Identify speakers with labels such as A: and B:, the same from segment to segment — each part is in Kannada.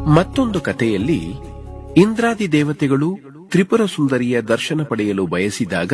A: ಮತ್ತೊಂದು ಕಥೆಯಲ್ಲಿ ಇಂದ್ರಾದಿ ದೇವತೆಗಳು ತ್ರಿಪುರ ಸುಂದರಿಯ ದರ್ಶನ ಪಡೆಯಲು ಬಯಸಿದಾಗ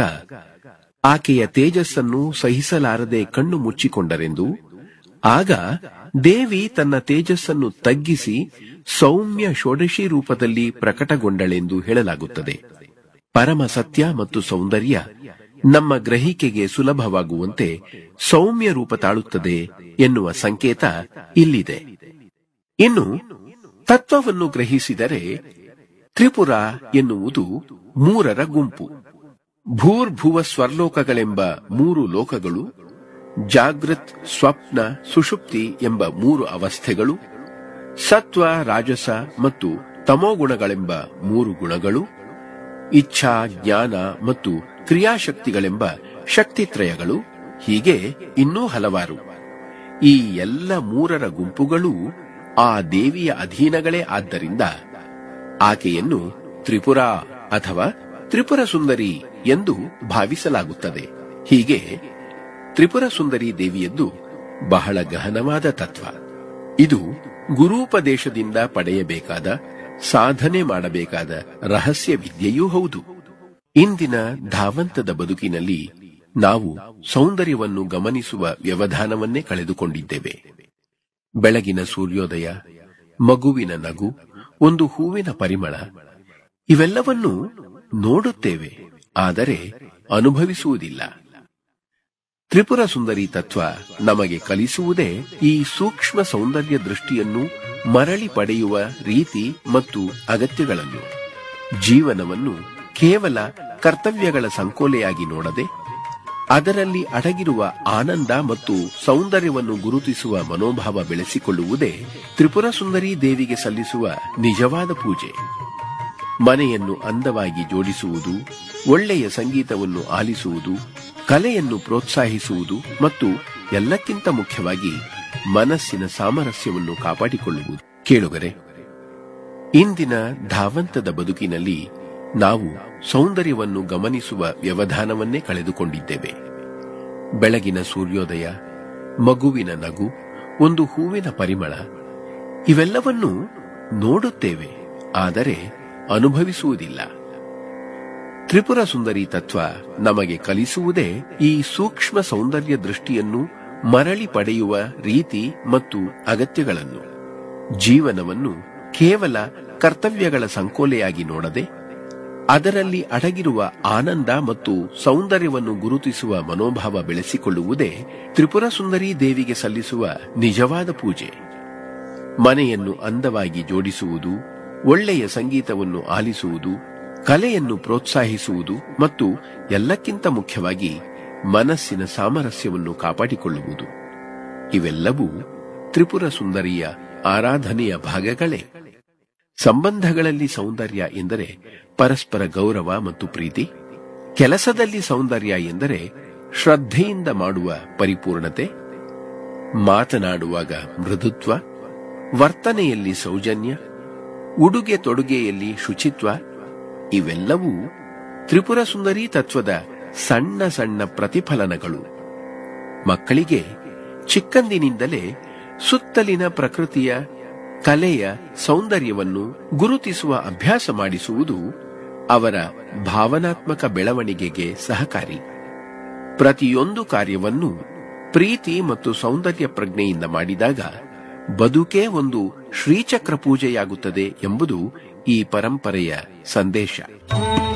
A: ಆಕೆಯ ತೇಜಸ್ಸನ್ನು ಸಹಿಸಲಾರದೆ ಕಣ್ಣು ಮುಚ್ಚಿಕೊಂಡರೆಂದು ಆಗ ದೇವಿ ತನ್ನ ತೇಜಸ್ಸನ್ನು ತಗ್ಗಿಸಿ ಸೌಮ್ಯ ಷೋಡಶಿ ರೂಪದಲ್ಲಿ ಪ್ರಕಟಗೊಂಡಳೆಂದು ಹೇಳಲಾಗುತ್ತದೆ ಪರಮ ಸತ್ಯ ಮತ್ತು ಸೌಂದರ್ಯ ನಮ್ಮ ಗ್ರಹಿಕೆಗೆ ಸುಲಭವಾಗುವಂತೆ ಸೌಮ್ಯ ರೂಪ ತಾಳುತ್ತದೆ ಎನ್ನುವ ಸಂಕೇತ ಇಲ್ಲಿದೆ ಇನ್ನು ತತ್ವವನ್ನು ಗ್ರಹಿಸಿದರೆ ತ್ರಿಪುರ ಎನ್ನುವುದು ಮೂರರ ಗುಂಪು ಭೂರ್ಭುವ ಸ್ವರ್ಲೋಕಗಳೆಂಬ ಮೂರು ಲೋಕಗಳು ಜಾಗೃತ್ ಸ್ವಪ್ನ ಸುಷುಪ್ತಿ ಎಂಬ ಮೂರು ಅವಸ್ಥೆಗಳು ಸತ್ವ ರಾಜಸ ಮತ್ತು ತಮೋಗುಣಗಳೆಂಬ ಮೂರು ಗುಣಗಳು ಇಚ್ಛಾ ಜ್ಞಾನ ಮತ್ತು ಕ್ರಿಯಾಶಕ್ತಿಗಳೆಂಬ ಶಕ್ತಿತ್ರಯಗಳು ಹೀಗೆ ಇನ್ನೂ ಹಲವಾರು ಈ ಎಲ್ಲ ಮೂರರ ಗುಂಪುಗಳು ಆ ದೇವಿಯ ಅಧೀನಗಳೇ ಆದ್ದರಿಂದ ಆಕೆಯನ್ನು ತ್ರಿಪುರ ಅಥವಾ ತ್ರಿಪುರ ಸುಂದರಿ ಎಂದು ಭಾವಿಸಲಾಗುತ್ತದೆ ಹೀಗೆ ತ್ರಿಪುರ ಸುಂದರಿ ದೇವಿಯದ್ದು ಬಹಳ ಗಹನವಾದ ತತ್ವ ಇದು ಗುರೂಪದೇಶದಿಂದ ಪಡೆಯಬೇಕಾದ ಸಾಧನೆ ಮಾಡಬೇಕಾದ ರಹಸ್ಯ ವಿದ್ಯೆಯೂ ಹೌದು ಇಂದಿನ ಧಾವಂತದ ಬದುಕಿನಲ್ಲಿ ನಾವು ಸೌಂದರ್ಯವನ್ನು ಗಮನಿಸುವ ವ್ಯವಧಾನವನ್ನೇ ಕಳೆದುಕೊಂಡಿದ್ದೇವೆ ಬೆಳಗಿನ ಸೂರ್ಯೋದಯ ಮಗುವಿನ ನಗು ಒಂದು ಹೂವಿನ ಪರಿಮಳ ಇವೆಲ್ಲವನ್ನು ನೋಡುತ್ತೇವೆ ಆದರೆ ಅನುಭವಿಸುವುದಿಲ್ಲ ತ್ರಿಪುರ ಸುಂದರಿ ತತ್ವ ನಮಗೆ ಕಲಿಸುವುದೇ ಈ ಸೂಕ್ಷ್ಮ ಸೌಂದರ್ಯ ದೃಷ್ಟಿಯನ್ನು ಮರಳಿ ಪಡೆಯುವ ರೀತಿ ಮತ್ತು ಅಗತ್ಯಗಳನ್ನು ಜೀವನವನ್ನು ಕೇವಲ ಕರ್ತವ್ಯಗಳ ಸಂಕೋಲೆಯಾಗಿ ನೋಡದೆ ಅದರಲ್ಲಿ ಅಡಗಿರುವ ಆನಂದ ಮತ್ತು ಸೌಂದರ್ಯವನ್ನು ಗುರುತಿಸುವ ಮನೋಭಾವ ಬೆಳೆಸಿಕೊಳ್ಳುವುದೇ ತ್ರಿಪುರ ಸುಂದರಿ ದೇವಿಗೆ ಸಲ್ಲಿಸುವ ನಿಜವಾದ ಪೂಜೆ ಮನೆಯನ್ನು ಅಂದವಾಗಿ ಜೋಡಿಸುವುದು ಒಳ್ಳೆಯ ಸಂಗೀತವನ್ನು ಆಲಿಸುವುದು ಕಲೆಯನ್ನು ಪ್ರೋತ್ಸಾಹಿಸುವುದು ಮತ್ತು ಎಲ್ಲಕ್ಕಿಂತ ಮುಖ್ಯವಾಗಿ ಮನಸ್ಸಿನ ಸಾಮರಸ್ಯವನ್ನು ಕಾಪಾಡಿಕೊಳ್ಳುವುದು ಕೇಳುಗರೆ ಇಂದಿನ ಧಾವಂತದ ಬದುಕಿನಲ್ಲಿ ನಾವು ಸೌಂದರ್ಯವನ್ನು ಗಮನಿಸುವ ವ್ಯವಧಾನವನ್ನೇ ಕಳೆದುಕೊಂಡಿದ್ದೇವೆ ಬೆಳಗಿನ ಸೂರ್ಯೋದಯ ಮಗುವಿನ ನಗು ಒಂದು ಹೂವಿನ ಪರಿಮಳ ಇವೆಲ್ಲವನ್ನು ನೋಡುತ್ತೇವೆ ಆದರೆ ಅನುಭವಿಸುವುದಿಲ್ಲ ತ್ರಿಪುರ ಸುಂದರಿ ತತ್ವ ನಮಗೆ ಕಲಿಸುವುದೇ ಈ ಸೂಕ್ಷ್ಮ ಸೌಂದರ್ಯ ದೃಷ್ಟಿಯನ್ನು ಮರಳಿ ಪಡೆಯುವ ರೀತಿ ಮತ್ತು ಅಗತ್ಯಗಳನ್ನು ಜೀವನವನ್ನು ಕೇವಲ ಕರ್ತವ್ಯಗಳ ಸಂಕೋಲೆಯಾಗಿ ನೋಡದೆ ಅದರಲ್ಲಿ ಅಡಗಿರುವ ಆನಂದ ಮತ್ತು ಸೌಂದರ್ಯವನ್ನು ಗುರುತಿಸುವ ಮನೋಭಾವ ಬೆಳೆಸಿಕೊಳ್ಳುವುದೇ ತ್ರಿಪುರ ಸುಂದರಿ ದೇವಿಗೆ ಸಲ್ಲಿಸುವ ನಿಜವಾದ ಪೂಜೆ ಮನೆಯನ್ನು ಅಂದವಾಗಿ ಜೋಡಿಸುವುದು ಒಳ್ಳೆಯ ಸಂಗೀತವನ್ನು ಆಲಿಸುವುದು ಕಲೆಯನ್ನು ಪ್ರೋತ್ಸಾಹಿಸುವುದು ಮತ್ತು ಎಲ್ಲಕ್ಕಿಂತ ಮುಖ್ಯವಾಗಿ ಮನಸ್ಸಿನ ಸಾಮರಸ್ಯವನ್ನು ಕಾಪಾಡಿಕೊಳ್ಳುವುದು ಇವೆಲ್ಲವೂ ತ್ರಿಪುರ ಸುಂದರಿಯ ಆರಾಧನೆಯ ಭಾಗಗಳೇ ಸಂಬಂಧಗಳಲ್ಲಿ ಸೌಂದರ್ಯ ಎಂದರೆ ಪರಸ್ಪರ ಗೌರವ ಮತ್ತು ಪ್ರೀತಿ ಕೆಲಸದಲ್ಲಿ ಸೌಂದರ್ಯ ಎಂದರೆ ಶ್ರದ್ಧೆಯಿಂದ ಮಾಡುವ ಪರಿಪೂರ್ಣತೆ ಮಾತನಾಡುವಾಗ ಮೃದುತ್ವ ವರ್ತನೆಯಲ್ಲಿ ಸೌಜನ್ಯ ಉಡುಗೆ ತೊಡುಗೆಯಲ್ಲಿ ಶುಚಿತ್ವ ಇವೆಲ್ಲವೂ ತ್ರಿಪುರ ಸುಂದರಿ ತತ್ವದ ಸಣ್ಣ ಸಣ್ಣ ಪ್ರತಿಫಲನಗಳು ಮಕ್ಕಳಿಗೆ ಚಿಕ್ಕಂದಿನಿಂದಲೇ ಸುತ್ತಲಿನ ಪ್ರಕೃತಿಯ ಕಲೆಯ ಸೌಂದರ್ಯವನ್ನು ಗುರುತಿಸುವ ಅಭ್ಯಾಸ ಮಾಡಿಸುವುದು ಅವರ ಭಾವನಾತ್ಮಕ ಬೆಳವಣಿಗೆಗೆ ಸಹಕಾರಿ ಪ್ರತಿಯೊಂದು ಕಾರ್ಯವನ್ನು ಪ್ರೀತಿ ಮತ್ತು ಸೌಂದರ್ಯ ಪ್ರಜ್ಞೆಯಿಂದ ಮಾಡಿದಾಗ ಬದುಕೇ ಒಂದು ಶ್ರೀಚಕ್ರ ಪೂಜೆಯಾಗುತ್ತದೆ ಎಂಬುದು ಈ ಪರಂಪರೆಯ ಸಂದೇಶ